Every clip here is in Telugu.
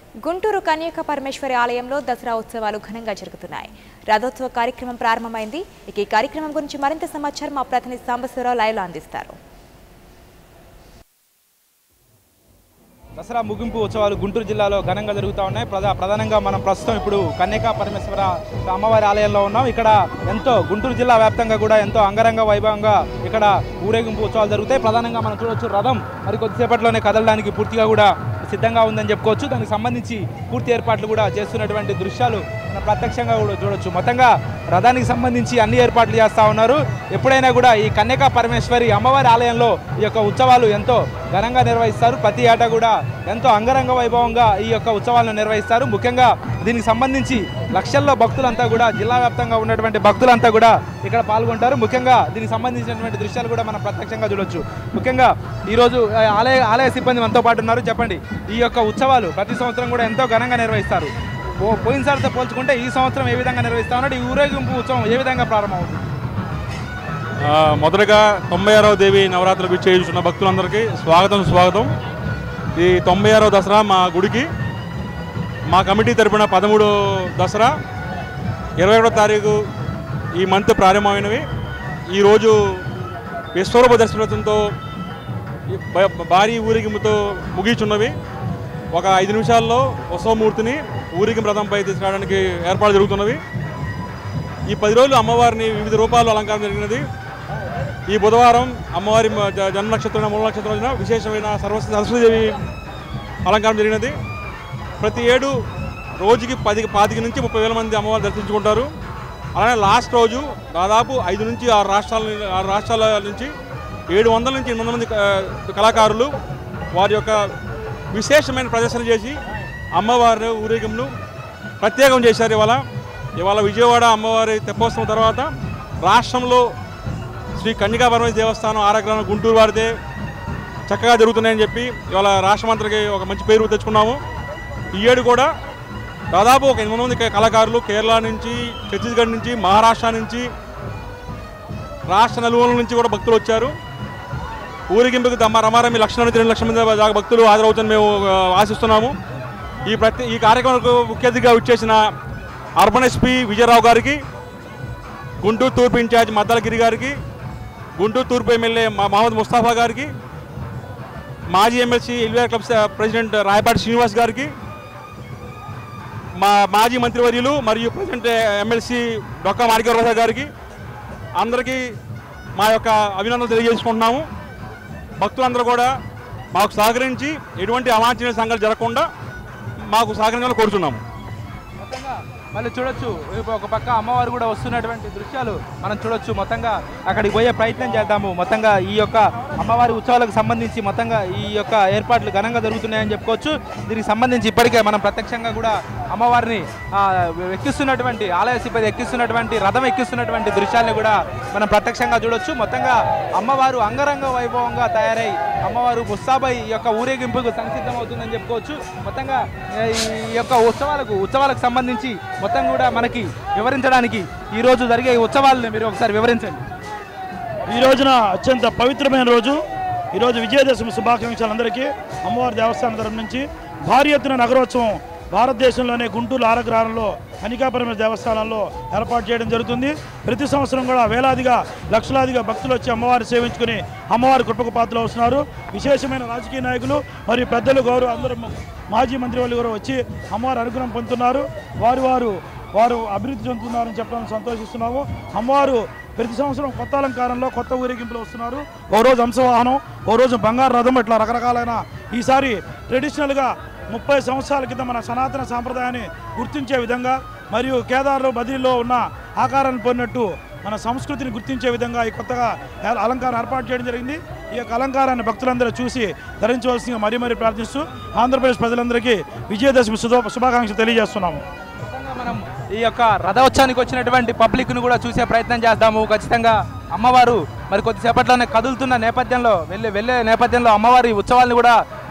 గుంటూరు కన్యక పరమేశ్వరి ఆలయంలో దసరా ఉత్సవాలు ఘనంగా జరుగుతున్నాయి రథోత్సవ కార్యక్రమం ప్రారంభమైంది ఇక ఈ కార్యక్రమం గురించి మరింత సమాచారం మా ప్రతినిధి సాంబశివరావు లైవ్లో అందిస్తారు దసరా ముగింపు ఉత్సవాలు గుంటూరు జిల్లాలో ఘనంగా జరుగుతూ ఉన్నాయి ప్రధా ప్రధానంగా మనం ప్రస్తుతం ఇప్పుడు కన్యకా పరమేశ్వర అమ్మవారి ఆలయంలో ఉన్నాం ఇక్కడ ఎంతో గుంటూరు జిల్లా వ్యాప్తంగా కూడా ఎంతో అంగరంగ వైభవంగా ఇక్కడ ఊరేగింపు ఉత్సవాలు జరుగుతాయి ప్రధానంగా మనం చూడొచ్చు రథం మరి కొద్దిసేపట్లోనే కదలడానికి పూర్తిగా కూడా సిద్ధంగా ఉందని చెప్పుకోవచ్చు దానికి సంబంధించి పూర్తి ఏర్పాట్లు కూడా చేస్తున్నటువంటి దృశ్యాలు మనం ప్రత్యక్షంగా కూడా చూడొచ్చు మొత్తంగా రథానికి సంబంధించి అన్ని ఏర్పాట్లు చేస్తూ ఉన్నారు ఎప్పుడైనా కూడా ఈ కన్యకా పరమేశ్వరి అమ్మవారి ఆలయంలో ఈ యొక్క ఉత్సవాలు ఎంతో ఘనంగా నిర్వహిస్తారు ప్రతి ఏటా కూడా ఎంతో అంగరంగ వైభవంగా ఈ యొక్క ఉత్సవాలను నిర్వహిస్తారు ముఖ్యంగా దీనికి సంబంధించి లక్షల్లో భక్తులంతా కూడా జిల్లా వ్యాప్తంగా ఉన్నటువంటి భక్తులంతా కూడా ఇక్కడ పాల్గొంటారు ముఖ్యంగా దీనికి సంబంధించినటువంటి దృశ్యాలు కూడా మనం ప్రత్యక్షంగా చూడొచ్చు ముఖ్యంగా ఈరోజు ఆ, ఆలయ ఆలయ సిబ్బంది మనతో పాటు ఉన్నారు చెప్పండి ఈ యొక్క ఉత్సవాలు ప్రతి సంవత్సరం కూడా ఎంతో ఘనంగా నిర్వహిస్తారు పో- పోయినసారితో పోల్చుకుంటే ఈ సంవత్సరం ఏ విధంగా నిర్వహిస్తా ఉన్నాడు ఈ ఊరేగింపు ఉత్సవం ఏ విధంగా ప్రారంభమవుతుంది ఆ, మొదటగా తొంభై ఆరవ దేవి నవరాత్రులకు చేయించున్న భక్తులందరికీ స్వాగతం స్వాగతం ఈ తొంభై ఆరవ దసరా మా గుడికి మా కమిటీ తరపున పదమూడో దసరా ఇరవై ఒకటో తారీఖు ఈ మంత్ ప్రారంభమైనవి ఈరోజు విశ్వరూప దర్శనంతో భ- భారీ ఊరేగింపుతో ముగిచున్నవి ఒక ఐదు నిమిషాల్లో ఉత్సవమూర్తిని ఊరేగింపు రథంపై తీసుకురావడానికి ఏర్పాటు జరుగుతున్నవి ఈ పది రోజులు అమ్మవారిని వివిధ రూపాల్లో అలంకారం జరిగినది ఈ బుధవారం అమ్మవారి మ- జ- జన్మ నక్షత్రం మూల నక్షత్రం రోజున విశేషమైన సర్వ సరస్వతీదేవి అలంకారం జరిగినది ప్రతి ఏడు రోజుకి పది పాతిక నుంచి ముప్పై వేల మంది అమ్మవారు దర్శించుకుంటారు అలానే లాస్ట్ రోజు దాదాపు ఐదు నుంచి ఆరు రాష్ట్రాల ను- ఆరు రాష్ట్రాల నుంచి ఏడు వందల నుంచి ఎనిమిది వందల మంది క- కళాకారులు వారి యొక్క విశేషమైన ప్రదర్శన చేసి అమ్మవారి ఊరేగింపును ప్రత్యేకం చేశారు ఇవాళ ఇవాళ విజయవాడ అమ్మవారి తెప్పోత్సవం తర్వాత రాష్ట్రంలో శ్రీ కన్యకా పరమేశ్వరి దేవస్థానం ఆరాగ్రహం గుంటూరు వారిదే చక్కగా జరుగుతున్నాయని చెప్పి ఇవాళ రాష్ట్రమంత్రికి ఒక మంచి పేరు తెచ్చుకున్నాము ఈ ఏడు కూడా దాదాపు ఒక ఎనిమిది మంది కళాకారులు కేరళ నుంచి ఛత్తీస్గఢ్ నుంచి మహారాష్ట్ర నుంచి రాష్ట్ర నలుమూలల నుంచి కూడా భక్తులు వచ్చారు ఊరిగింపుకి దమ్మ రమారమి లక్షల నుంచి రెండు లక్షల మంది దాకా భక్తులు హాజరవుతారని మేము ఆ, ఆశిస్తున్నాము ఈ ప్రతి ఈ కార్యక్రమానికి ముఖ్య అతిథిగా వచ్చేసిన అర్బన్ ఎస్పీ విజయరావు గారికి గుంటూరు తూర్పు ఇన్ఛార్జ్ మద్దలగిరి గారికి గుంటూరు తూర్పు ఎమ్మెల్యే మా- మహమ్మద్ ముస్తాఫా గారికి మాజీ ఎమ్మెల్సీ ఎల్వీఆర్ క్లబ్ స- ప్రెసిడెంట్ రాయపాటి శ్రీనివాస్ గారికి మా మాజీ మంత్రివర్యులు మరియు ప్రెసిడెంట్ ఎమ్మెల్సీ డొక్కా మాణిక్యవరప్రసాద్ గారికి అందరికీ మా యొక్క అభినందనలు తెలియజేసుకుంటున్నాము భక్తులందరూ కూడా మాకు సహకరించి ఎటువంటి అవాంఛనీయ సంఘటనలు జరగకుండా మాకు సహకరించాలని కోరుతున్నాము మొత్తంగా మళ్ళీ చూడొచ్చు ఇప్పుడు ఒక పక్క అమ్మవారు కూడా వస్తున్నటువంటి దృశ్యాలు మనం చూడొచ్చు మొత్తంగా అక్కడికి పోయే ప్రయత్నం చేద్దాము మొత్తంగా ఈ యొక్క అమ్మవారి ఉత్సవాలకు సంబంధించి మొత్తంగా ఈ యొక్క ఏర్పాట్లు ఘనంగా జరుగుతున్నాయని చెప్పుకోవచ్చు దీనికి సంబంధించి ఇప్పటికే మనం ప్రత్యక్షంగా కూడా అమ్మవారిని ఆ, ఎక్కిస్తున్నటువంటి ఆలయ సిబ్బంది ఎక్కిస్తున్నటువంటి రథం ఎక్కిస్తున్నటువంటి దృశ్యాలను కూడా మనం ప్రత్యక్షంగా చూడొచ్చు మొత్తంగా అమ్మవారు అంగరంగ వైభవంగా తయారై అమ్మవారు ముస్తాబై ఈ యొక్క ఊరేగింపుకు సంసిద్ధం అవుతుందని చెప్పుకోవచ్చు మొత్తంగా ఏ, ఈ యొక్క ఉత్సవాలకు ఉత్సవాలకు సంబంధించి మొత్తం కూడా మనకి వివరించడానికి ఈ రోజు జరిగే ఈ ఉత్సవాలను మీరు ఒకసారి వివరించండి ఈ రోజున అత్యంత పవిత్రమైన రోజు ఈరోజు విజయదశమి శుభాకాంక్షలు అందరికీ అమ్మవారి దేవస్థానం తరపు నుంచి భారీ ఎత్తున నగరోత్సవం భారతదేశంలోనే గుంటూరు ఆరగ్రహారంలో కనికాపరమ దేవస్థానంలో ఏర్పాటు చేయడం జరుగుతుంది ప్రతి సంవత్సరం కూడా వేలాదిగా లక్షలాదిగా భక్తులు వచ్చి అమ్మవారిని సేవించుకుని అమ్మవారి కృపకు పాత్రలు వస్తున్నారు విశేషమైన రాజకీయ నాయకులు మరియు పెద్దలు గౌరవ అందరూ మాజీ మంత్రి వాళ్ళు కూడా వచ్చి అమ్మవారి అనుగ్రహం పొందుతున్నారు వారు వారు వారు అభివృద్ధి చెందుతున్నారని చెప్పడం సంతోషిస్తున్నాము అమ్మవారు ప్రతి సంవత్సరం కొత్త అలంకారంలో కొత్త ఊరేగింపులు వస్తున్నారు ఓ రోజు హంసవాహనం ఓ రోజు బంగారు రథం ఇట్లా రకరకాలైన ఈసారి ట్రెడిషనల్గా ముప్పై సంవత్సరాల క్రితం మన సనాతన సాంప్రదాయాన్ని గుర్తించే విధంగా మరియు కేదార్లో బదిలీలో ఉన్న ఆకారాన్ని పొందినట్టు మన సంస్కృతిని గుర్తించే విధంగా ఈ కొత్తగా ఏ- అలంకారం ఏర్పాటు చేయడం జరిగింది ఈ యొక్క అలంకారాన్ని భక్తులందరూ చూసి ధరించవలసిందిగా మరీ మరీ ప్రార్థిస్తూ ఆంధ్రప్రదేశ్ ప్రజలందరికీ విజయదశమి శుభ శుభాకాంక్షలు తెలియజేస్తున్నాము మొత్తంగా మనం ఈ యొక్క రథోత్సవానికి వచ్చినటువంటి పబ్లిక్ ను కూడా చూసే ప్రయత్నం చేద్దాము ఖచ్చితంగా అమ్మవారు మరి కొద్దిసేపట్లోనే కదులుతున్న నేపథ్యంలో వెళ్ళే వెళ్ళే నేపథ్యంలో అమ్మవారి ఉత్సవాలను కూడా మనం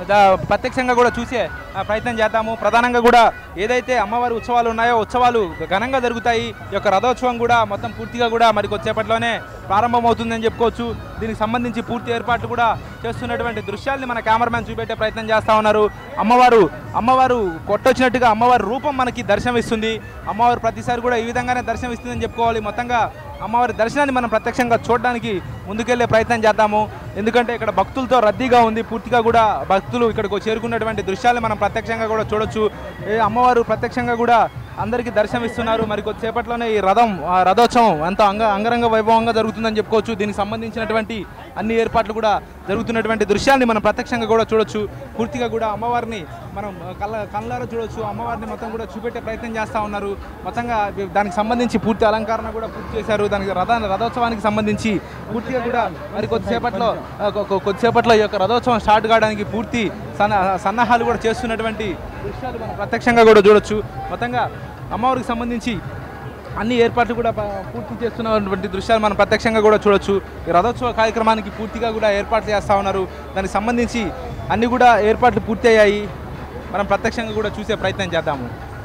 దా- ప్రత్యక్షంగా కూడా చూసే ఆ, ప్రయత్నం చేద్దాము ప్రధానంగా కూడా ఏదైతే అమ్మవారి ఉత్సవాలు ఉన్నాయో ఉత్సవాలు ఘనంగా జరుగుతాయి ఈ యొక్క రథోత్సవం కూడా మొత్తం పూర్తిగా కూడా మరి కొద్దిసేపట్లోనే ప్రారంభమవుతుందని చెప్పుకోవచ్చు దీనికి సంబంధించి పూర్తి ఏర్పాట్లు కూడా చేస్తున్నటువంటి దృశ్యాల్ని మన కెమెరామ్యాన్ చూపెట్టే ప్రయత్నం చేస్తా ఉన్నారు అమ్మవారు అమ్మవారు కొట్టొచ్చినట్టుగా అమ్మవారి రూపం మనకి దర్శనం ఇస్తుంది అమ్మవారు ప్రతిసారి కూడా ఈ విధంగానే దర్శనం ఇస్తుందని చెప్పుకోవాలి మొత్తంగా అమ్మవారి దర్శనాన్ని మనం ప్రత్యక్షంగా చూడడానికి ముందుకెళ్లే ప్రయత్నం చేద్దాము ఎందుకంటే ఇక్కడ భక్తులతో రద్దీగా ఉంది పూర్తిగా కూడా భక్తులు ఇక్కడికి చేరుకున్నటువంటి దృశ్యాలను మనం ప్రత్యక్షంగా కూడా చూడొచ్చు ఏ అమ్మవారు ప్రత్యక్షంగా కూడా అందరికీ దర్శనం ఇస్తున్నారు మరి కొద్దిసేపట్లోనే ఈ రథం ఆ రథోత్సవం ఎంతో అంగ అంగరంగ వైభవంగా జరుగుతుందని చెప్పుకోవచ్చు దీనికి సంబంధించినటువంటి అన్ని ఏర్పాట్లు కూడా జరుగుతున్నటువంటి దృశ్యాన్ని మనం ప్రత్యక్షంగా కూడా చూడొచ్చు పూర్తిగా కూడా అమ్మవారిని మనం కళ్ళ కళ్ళారా చూడొచ్చు అమ్మవారిని మొత్తం కూడా చూపెట్టే ప్రయత్నం చేస్తూ ఉన్నారు మొత్తంగా దానికి సంబంధించి పూర్తి అలంకరణ కూడా పూర్తి చేశారు దానికి రథ రథోత్సవానికి సంబంధించి పూర్తిగా కూడా మరి కొద్దిసేపట్లో ఆ, కొ- కొ- కొద్దిసేపట్లో ఈ యొక్క రథోత్సవం స్టార్ట్ కావడానికి పూర్తి సన్న సన్నాహాలు కూడా చేస్తున్నటువంటి దృశ్యాలు మనం ప్రత్యక్షంగా కూడా చూడొచ్చు మొత్తంగా అమ్మవారికి సంబంధించి అన్ని ఏర్పాట్లు కూడా ప- పూర్తి చేస్తున్నటువంటి దృశ్యాలు మనం ప్రత్యక్షంగా కూడా చూడొచ్చు ఈ రథోత్సవ కార్యక్రమానికి పూర్తిగా కూడా ఏర్పాట్లు చేస్తూ ఉన్నారు దానికి సంబంధించి అన్ని కూడా ఏర్పాట్లు పూర్తి అయ్యాయి మనం ప్రత్యక్షంగా కూడా చూసే ప్రయత్నం చేద్దాము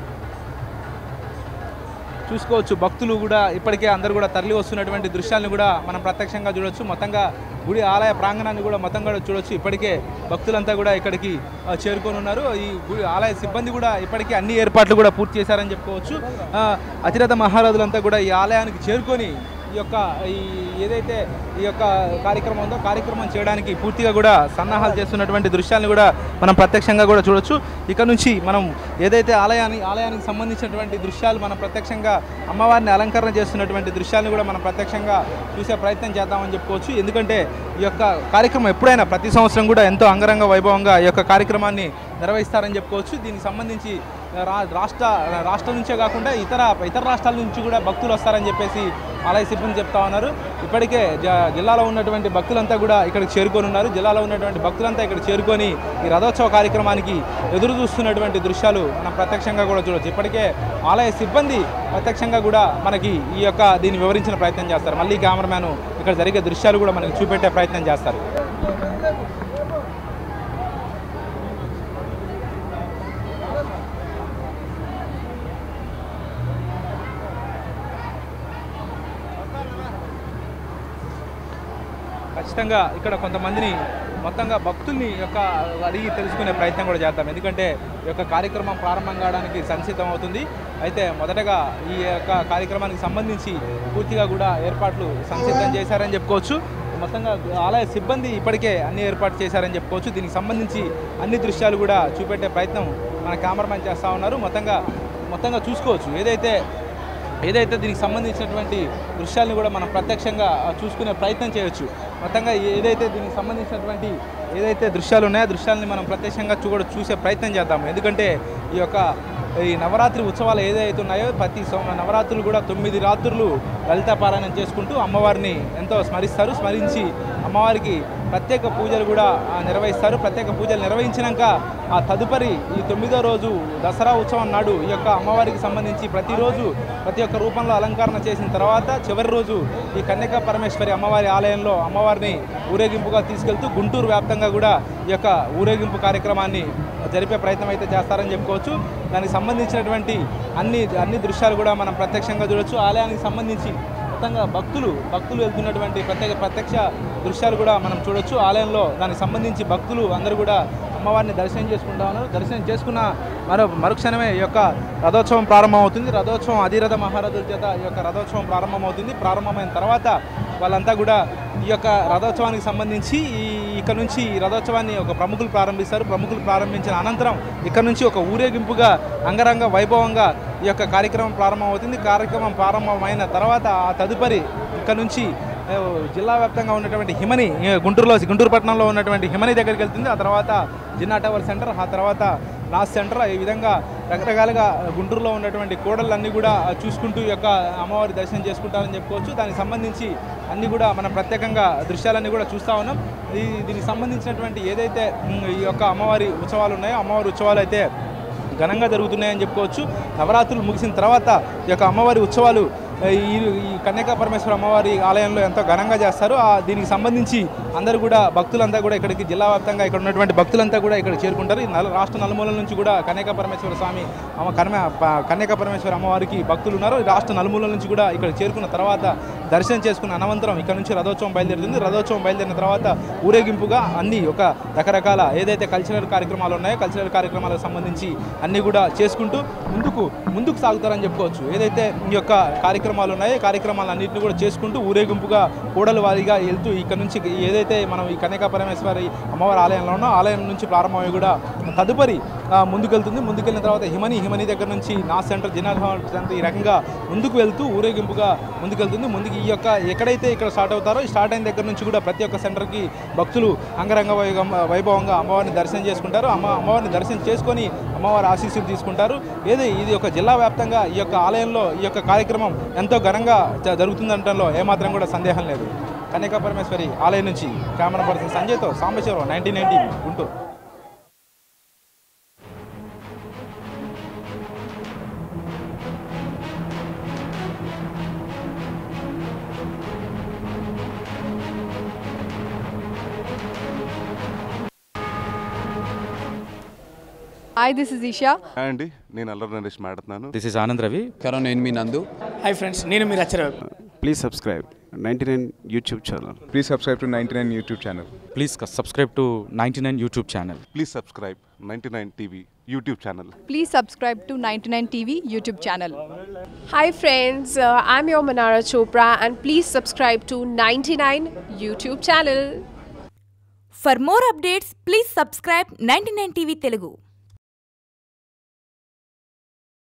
చూసుకోవచ్చు భక్తులు కూడా ఇప్పటికే అందరూ కూడా తరలి వస్తున్నటువంటి దృశ్యాలను కూడా మనం ప్రత్యక్షంగా చూడొచ్చు మొత్తంగా గుడి ఆలయ ప్రాంగణాన్ని కూడా మొత్తం కూడా చూడొచ్చు ఇప్పటికే భక్తులంతా కూడా ఇక్కడికి ఆ, చేరుకొని ఉన్నారు ఈ గుడి ఆలయ సిబ్బంది కూడా ఇప్పటికే అన్ని ఏర్పాట్లు కూడా పూర్తి చేశారని చెప్పుకోవచ్చు ఆ, అతిరథ మహారాజులంతా కూడా ఈ ఆలయానికి చేరుకొని ఈ యొక్క ఈ ఏదైతే ఈ యొక్క కార్యక్రమం ఉందో కార్యక్రమం చేయడానికి పూర్తిగా కూడా సన్నాహాలు చేస్తున్నటువంటి దృశ్యాలను కూడా మనం ప్రత్యక్షంగా కూడా చూడొచ్చు ఇక్కడ నుంచి మనం ఏదైతే ఆలయాన్ని ఆలయానికి సంబంధించినటువంటి దృశ్యాలు మనం ప్రత్యక్షంగా అమ్మవారిని అలంకరణ చేస్తున్నటువంటి దృశ్యాలను కూడా మనం ప్రత్యక్షంగా చూసే ప్రయత్నం చేద్దామని చెప్పుకోవచ్చు ఎందుకంటే ఈ యొక్క కార్యక్రమం ఎప్పుడైనా ప్రతి సంవత్సరం కూడా ఎంతో అంగరంగ వైభవంగా ఈ యొక్క కార్యక్రమాన్ని నిర్వహిస్తారని చెప్పుకోవచ్చు దీనికి సంబంధించి రా రాష్ట్ర రాష్ట్రం నుంచే కాకుండా ఇతర ఇతర రాష్ట్రాల నుంచి కూడా భక్తులు వస్తారని చెప్పేసి ఆలయ సిబ్బంది చెప్తా ఉన్నారు ఇప్పటికే జ- జిల్లాలో ఉన్నటువంటి భక్తులంతా కూడా ఇక్కడికి చేరుకొని ఉన్నారు జిల్లాలో ఉన్నటువంటి భక్తులంతా ఇక్కడ చేరుకొని ఈ రథోత్సవ కార్యక్రమానికి ఎదురు చూస్తున్నటువంటి దృశ్యాలు మనం ప్రత్యక్షంగా కూడా చూడొచ్చు ఇప్పటికే ఆలయ సిబ్బంది ప్రత్యక్షంగా కూడా మనకి ఈ యొక్క దీన్ని వివరించిన ప్రయత్నం చేస్తారు మళ్ళీ కెమెరామ్యాన్ ఇక్కడ జరిగే దృశ్యాలు కూడా మనకి చూపెట్టే ప్రయత్నం చేస్తారు ఖచ్చితంగా ఇక్కడ కొంతమందిని మొత్తంగా భక్తుల్ని యొక్క అడిగి తెలుసుకునే ప్రయత్నం కూడా చేద్దాం ఎందుకంటే ఈ యొక్క కార్యక్రమం ప్రారంభం కావడానికి సంసిద్ధం అవుతుంది అయితే మొదటగా ఈ యొక్క కార్యక్రమానికి సంబంధించి పూర్తిగా కూడా ఏర్పాట్లు సంసిద్ధం చేశారని చెప్పుకోవచ్చు మొత్తంగా ఆలయ సిబ్బంది ఇప్పటికే అన్ని ఏర్పాటు చేశారని చెప్పుకోవచ్చు దీనికి సంబంధించి అన్ని దృశ్యాలు కూడా చూపెట్టే ప్రయత్నం మన కెమెరామెన్ చేస్తూ ఉన్నారు మొత్తంగా మొత్తంగా చూసుకోవచ్చు ఏదైతే ఏదైతే దీనికి సంబంధించినటువంటి దృశ్యాలను కూడా మనం ప్రత్యక్షంగా ఆ, చూసుకునే ప్రయత్నం చేయొచ్చు మొత్తంగా ఏదైతే దీనికి సంబంధించినటువంటి ఏదైతే దృశ్యాలు ఉన్నాయో ఆ దృశ్యాలని మనం ప్రత్యక్షంగా చూడ చూసే ప్రయత్నం చేద్దాము ఎందుకంటే ఈ యొక్క ఈ నవరాత్రి ఉత్సవాలు ఏదైతే ఉన్నాయో ప్రతి సోమ నవరాత్రులు కూడా తొమ్మిది రాత్రులు లలిత పారాయణం చేసుకుంటూ అమ్మవారిని ఎంతో స్మరిస్తారు స్మరించి అమ్మవారికి ప్రత్యేక పూజలు కూడా ఆ, నిర్వహిస్తారు ప్రత్యేక పూజలు నిర్వహించినాక ఆ తదుపరి ఈ తొమ్మిదో రోజు దసరా ఉత్సవం నాడు ఈ యొక్క అమ్మవారికి సంబంధించి ప్రతిరోజు ప్రతి ఒక్క రూపంలో అలంకరణ చేసిన తర్వాత చివరి రోజు ఈ కన్యకా పరమేశ్వరి అమ్మవారి ఆలయంలో అమ్మవారిని ఊరేగింపుగా తీసుకెళ్తూ గుంటూరు వ్యాప్తంగా కూడా ఈ యొక్క ఊరేగింపు కార్యక్రమాన్ని జరిపే ప్రయత్నం అయితే చేస్తారని చెప్పుకోవచ్చు దానికి సంబంధించినటువంటి అన్ని అన్ని దృశ్యాలు కూడా మనం ప్రత్యక్షంగా చూడొచ్చు ఆలయానికి సంబంధించి మొత్తంగా భక్తులు భక్తులు వెళ్తున్నటువంటి ప్రత్యేక ప్రత్యక్ష దృశ్యాలు కూడా మనం చూడొచ్చు ఆలయంలో దానికి సంబంధించి భక్తులు అందరూ కూడా అమ్మవారిని దర్శనం చేసుకుంటా ఉన్నారు దర్శనం చేసుకున్న మరో మరుక్షణమే ఈ యొక్క రథోత్సవం ప్రారంభమవుతుంది రథోత్సవం అధిరథ మహారథుల చేత ఈ యొక్క రథోత్సవం ప్రారంభమవుతుంది ప్రారంభమైన తర్వాత వాళ్ళంతా కూడా ఈ యొక్క రథోత్సవానికి సంబంధించి ఈ ఇక్కడ నుంచి ఈ రథోత్సవాన్ని ఒక ప్రముఖులు ప్రారంభిస్తారు ప్రముఖులు ప్రారంభించిన అనంతరం ఇక్కడ నుంచి ఒక ఊరేగింపుగా అంగరంగ వైభవంగా ఈ యొక్క కార్యక్రమం ప్రారంభమవుతుంది కార్యక్రమం ప్రారంభమైన తర్వాత ఆ తదుపరి ఇక్కడ నుంచి ఆ, జిల్లా వ్యాప్తంగా ఉన్నటువంటి హిమని ఈ గుంటూరులో గుంటూరు పట్టణంలో ఉన్నటువంటి హిమని దగ్గరికి వెళ్తుంది ఆ తర్వాత జిన్నా టవర్ సెంటర్ ఆ తర్వాత లాస్ట్ సెంటర్ ఈ విధంగా రకరకాలుగా గుంటూరులో ఉన్నటువంటి కూడళ్ళన్నీ కూడా చూసుకుంటూ ఈ యొక్క అమ్మవారి దర్శనం చేసుకుంటారని చెప్పుకోవచ్చు దానికి సంబంధించి అన్నీ కూడా మనం ప్రత్యేకంగా దృశ్యాలన్నీ కూడా చూస్తూ ఉన్నాం ఈ దీనికి సంబంధించినటువంటి ఏదైతే ఉమ్, ఈ యొక్క అమ్మవారి ఉత్సవాలు ఉన్నాయో అమ్మవారి ఉత్సవాలు అయితే ఘనంగా జరుగుతున్నాయని చెప్పుకోవచ్చు నవరాత్రులు ముగిసిన తర్వాత ఈ యొక్క అమ్మవారి ఉత్సవాలు ఈ ఈ కన్యకా పరమేశ్వర అమ్మవారి ఆలయంలో ఎంతో ఘనంగా చేస్తారు ఆ దీనికి సంబంధించి అందరూ కూడా భక్తులంతా కూడా ఇక్కడికి జిల్లా వ్యాప్తంగా ఇక్కడ ఉన్నటువంటి భక్తులంతా కూడా ఇక్కడ చేరుకుంటారు ఈ నలు రాష్ట్ర నలుమూలల నుంచి కూడా కన్యకా పరమేశ్వర స్వామి అమ్మ కన్మ ప- కన్యకా పరమేశ్వర అమ్మవారికి భక్తులు ఉన్నారు ఈ రాష్ట్ర నలుమూలల నుంచి కూడా ఇక్కడ చేరుకున్న తర్వాత దర్శనం చేసుకున్న అనంతరం ఇక్కడ నుంచి రథోత్సవం బయలుదేరుతుంది రథోత్సవం బయలుదేరిన తర్వాత ఊరేగింపుగా అన్ని ఒక రకరకాల ఏదైతే కల్చరల్ కార్యక్రమాలు ఉన్నాయో కల్చరల్ కార్యక్రమాలకు సంబంధించి అన్ని కూడా చేసుకుంటూ ముందుకు ముందుకు సాగుతారని చెప్పుకోవచ్చు ఏదైతే ఈ యొక్క కార్యక్రమాలు ఉన్నాయో ఈ కార్యక్రమాలన్నింటినీ కూడా చేసుకుంటూ ఊరేగింపుగా కూడల వారీగా వెళ్తూ ఇక్కడ నుంచి ఏదైతే మనం ఈ కన్యకా పరమేశ్వరి అమ్మవారి ఆలయంలో ఉన్నో ఆలయం నుంచి ప్రారంభమై కూడా తదుపరి ఆ, ముందుకెళ్తుంది ముందుకెళ్ళిన తర్వాత హిమని హిమని దగ్గర నుంచి నా సెంటర్ జిన్నా సెంటర్ ఈ రకంగా ముందుకు వెళ్తూ ఊరేగింపుగా ముందుకెళ్తుంది ముందుకు ఈ యొక్క ఎక్కడైతే ఇక్కడ స్టార్ట్ అవుతారో ఈ స్టార్ట్ అయిన దగ్గర నుంచి కూడా ప్రతి ఒక్క సెంటర్కి భక్తులు అంగరంగ వైభవం- వైభవంగా అమ్మవారిని దర్శనం చేసుకుంటారు అమ్మ అమ్మవారిని దర్శనం చేసుకొని అమ్మవారి ఆశీస్సులు తీసుకుంటారు ఏది ఇది ఒక జిల్లా వ్యాప్తంగా ఈ యొక్క ఆలయంలో ఈ యొక్క కార్యక్రమం ఎంతో ఘనంగా జ- జరుగుతుందనడంలో ఏమాత్రం కూడా సందేహం లేదు కన్యకా పరమేశ్వరి ఆలయం నుంచి కెమెరా పర్సన్ సంజయ్తో Sambasivarao nineteen ninety Guntur hi this is Esha hi అండి నేను అల్లరి నరేష్ మాట్లాడుతున్నాను this is Anand Ravi corona నేను మీ నందు హాయ్ ఫ్రెండ్స్ నేను మీరు అచ్చర Please subscribe 99 YouTube channel. Please subscribe to 99 YouTube channel. Please subscribe to ninety nine YouTube channel please subscribe ninety nine TV YouTube channel please subscribe to ninety nine TV YouTube channel Hi friends, uh, I'm your Manara Chopra and please subscribe to 99 YouTube channel. For more updates please subscribe ninety nine TV Telugu